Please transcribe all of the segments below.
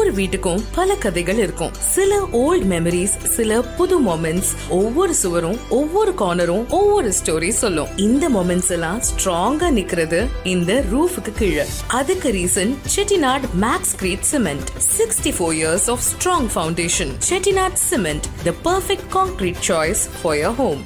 ஒவ்வொரு வீட்டுக்கும் பல கதைகள் இருக்கும் சில ஓல்ட் மெமரிஸ் சில புது மொமெண்ட்ஸ் ஒவ்வொரு சுவரும் ஒவ்வொரு கார்னரும் ஒவ்வொரு ஸ்டோரி சொல்லும் இந்த மொமெண்ட்ஸ் எல்லாம் ஸ்ட்ராங்கா நிக்கிறது இந்த ரூஃபுக்கு கீழே அதுக்கு reason Chettinad makes great cement sixty four years of strong foundation Chettinad cement the perfect concrete choice for your home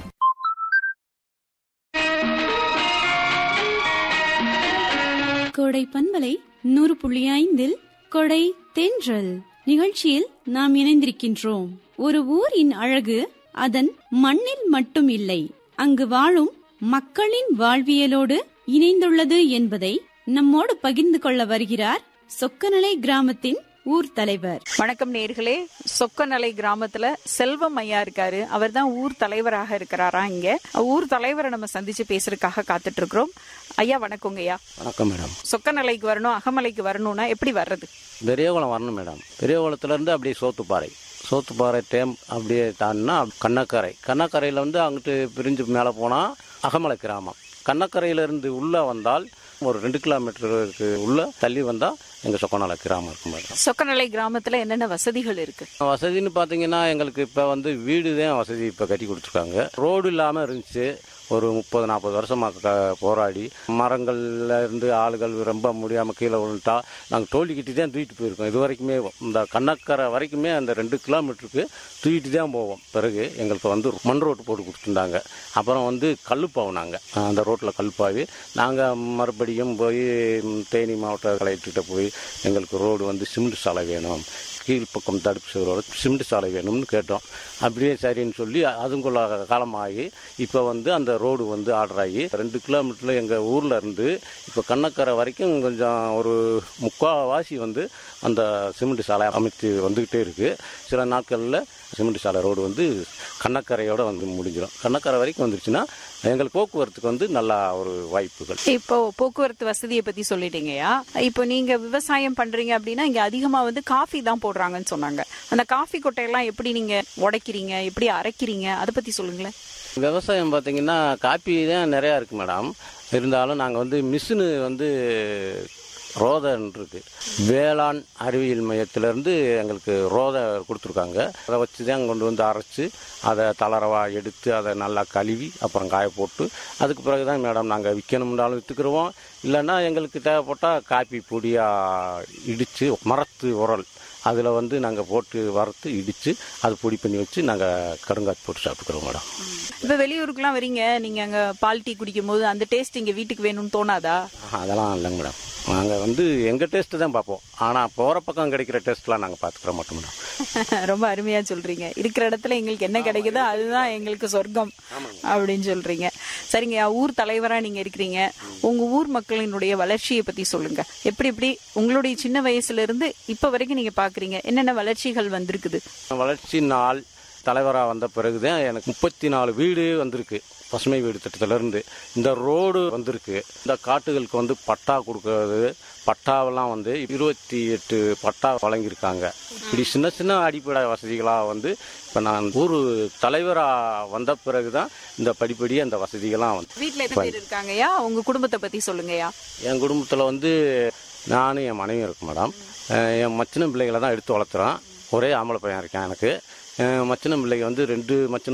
கோடை பண்பலை நூறு புள்ளி ஐந்தில் கொடை தென்றல் நிகழ்ச்சியில் நாம் இணைந்திருக்கின்றோம் ஒரு ஊரின் அழகு அதன் மண்ணில் மட்டும் இல்லை அங்கு வாழும் மக்களின் வாழ்வியலோடு இணைந்துள்ளது என்பதை நம்மோடு பகிர்ந்து கொள்ள வருகிறார் சொக்கநலை கிராமத்தின் ஊர் தலைவர் வணக்கம் நேர்களே சொக்கநலை கிராமத்துல செல்வம் ஐயா இருக்காரு அவர் தான் ஊர் தலைவராக இருக்கிறாரா இங்க ஊர் தலைவரை நம்ம சந்திச்சு பேசுறதுக்காக காத்துட்டு இருக்கிறோம் ஐயா வணக்கங்க ஐயா வணக்கம் மேடம் சொக்கநலைக்கு வரணும் அகமலைக்கு வரணும்னா எப்படி வர்றது பெரியகுளம் வரணும் மேடம் பெரியகுளத்துலேருந்து அப்படியே சோத்துப்பாறை சோத்துப்பாறை டேம் அப்படியே தாண்டினா கண்ணக்கரை கண்ணக்கரையில் வந்து அங்கிட்டு பிரிஞ்சு மேலே போனால் அகமலை கிராமம் கண்ணக்கரையிலேருந்து உள்ளே வந்தால் ஒரு ரெண்டு கிலோமீட்டருக்கு உள்ள தள்ளி வந்தால் எங்கள் சொக்கநாள கிராமம் இருக்கும் மேடம் சொக்கநலை கிராமத்துல என்னென்ன வசதிகள் இருக்கு வசதின்னு பார்த்தீங்கன்னா எங்களுக்கு இப்போ வந்து வீடு தான் வசதி இப்போ கட்டி கொடுத்துருக்காங்க ரோடு இல்லாமல் இருந்துச்சு ஒரு முப்பது நாற்பது வருஷமாக க போராடி மரங்கள்ல இருந்து ஆளுகள் ரொம்ப முடியாமல் கீழே விழுந்துட்டா நாங்கள் தோல்வி கட்டி தான் தூக்கிட்டு போயிருக்கோம் இது வரைக்குமே இந்த கண்ணக்கரை வரைக்குமே அந்த ரெண்டு கிலோமீட்டருக்கு தூக்கிட்டு தான் போவோம் பிறகு எங்களுக்கு வந்து மண் ரோட்டு போட்டு கொடுத்துருந்தாங்க அப்புறம் வந்து கல்லுப்பாவினாங்க அந்த ரோட்டில் கல்லுப்பாவி நாங்கள் மறுபடியும் போய் ம், தேனி மாவட்ட கலெக்டர்கிட்ட போய் எங்களுக்கு ரோடு வந்து சிமெண்ட் சாலை வேணும் கீழ்ப்பக்கம் தடுப்பு சுவரோட சிமெண்ட் சாலை வேணும்னு கேட்டோம் அப்படியே சரின்னு சொல்லி அதுக்குள்ள காலமாகி இப்போ வந்து அந்த ரோடு வந்து ஆர்டர் ஆகி ரெண்டு கிலோமீட்டரில் எங்கள் ஊரில் இருந்து இப்போ கண்ணக்கரை வரைக்கும் கொஞ்சம் ஒரு முக்கால்வாசி வந்து அந்த சிமெண்ட் சாலை அமைத்து வந்துக்கிட்டே இருக்குது சில நாட்களில் சிமெண்ட் சாலை ரோடு வந்து கண்ணக்கரையோட வந்து முடிஞ்சிடும் கண்ணக்கரை வரைக்கும் வந்துருச்சுன்னா எங்களுக்கு போக்குவரத்துக்கு வந்து நல்லா ஒரு வாய்ப்புகள் இப்போ போக்குவரத்து வசதியை பத்தி சொல்லிட்டீங்கய்யா இப்போ நீங்க விவசாயம் பண்றீங்க அப்படின்னா இங்க அதிகமா வந்து காஃபி தான் போடுறாங்கன்னு சொன்னாங்க அந்த காஃபி கொட்டையெல்லாம் எப்படி நீங்க உடைக்கிறீங்க எப்படி அரைக்கிறீங்க அதை பத்தி சொல்லுங்களேன் விவசாயம் பார்த்தீங்கன்னா காப்பி தான் நிறையா இருக்குது மேடம் இருந்தாலும் நாங்கள் வந்து மிஷினு வந்து ரோதன் இருக்கு வேளாண் அறிவியல் மையத்திலேருந்து எங்களுக்கு ரோதை கொடுத்துருக்காங்க அதை வச்சு தான் கொண்டு வந்து அரைச்சி அதை தளரவா எடுத்து அதை நல்லா கழுவி அப்புறம் காய போட்டு அதுக்கு பிறகு தான் மேடம் நாங்கள் விற்கணும்னாலும் விற்றுக்குருவோம் இல்லைன்னா எங்களுக்கு தேவைப்பட்டால் காப்பி பொடியாக இடித்து மரத்து உரல் அதில் வந்து நாங்கள் போட்டு வறுத்து இடித்து அது பொடி பண்ணி வச்சு நாங்கள் கருங்காத்து போட்டு சாப்பிட்டுக்கிறோம் மேடம் இப்ப வெளியூருக்குலாம் வரீங்க நீங்க அங்க பால் டீ குடிக்கும் போது அந்த டேஸ்ட் இங்க வீட்டுக்கு வேணும்னு தோணாதா ஆஹா, அதெல்லாம் இல்லைங்க மேடம் நாங்கள் வந்து எங்கள் டேஸ்ட்டு தான் பார்ப்போம் ஆனால் போகிற பக்கம் கிடைக்கிற டேஸ்ட்லாம் நாங்கள் பார்த்துக்கிற மாட்டோம் மேடம் ரொம்ப அருமையா சொல்றீங்க இருக்கிற இடத்துல எங்களுக்கு என்ன கிடைக்குதோ அதுதான் எங்களுக்கு சொர்க்கம் அப்படின்னு சொல்றீங்க சரிங்க ஊர் தலைவரா நீங்க இருக்கிறீங்க உங்க ஊர் மக்களினுடைய வளர்ச்சியை பத்தி சொல்லுங்க எப்படி எப்படி உங்களுடைய சின்ன வயசுல இருந்து இப்ப வரைக்கும் நீங்க பாக்குறீங்க என்னென்ன வளர்ச்சிகள் வந்திருக்குது வளர்ச்சி நாள் தலைவராக வந்த பிறகு தான் எனக்கு முப்பத்தி நாலு வீடு வந்திருக்கு பசுமை வீடு திட்டத்திலேருந்து இந்த ரோடு வந்திருக்கு இந்த காட்டுகளுக்கு வந்து பட்டா கொடுக்கறது பட்டாவெல்லாம் வந்து இருபத்தி எட்டு பட்டா வழங்கியிருக்காங்க இப்படி சின்ன சின்ன அடிப்படை வசதிகளாக வந்து இப்போ நான் ஊர் தலைவராக வந்த பிறகு தான் இந்த படிப்படியாக இந்த வசதிகள்லாம் வந்து வீட்டுல எத்தனை பேர் இருக்காங்கய்யா உங்க குடும்பத்தை பத்தி சொல்லுங்கய்யா என் குடும்பத்தில் வந்து நானும் என் மனைவியும் இருக்கு மேடம் அஹ் என் மச்சின பிள்ளைகளை தான் எடுத்து வளர்த்துறோம் ஒரே ஆம்பளை பையன் இருக்கான் எனக்கு அஹ் மச்சின பிள்ளைங்க வந்து ரெண்டு மச்சின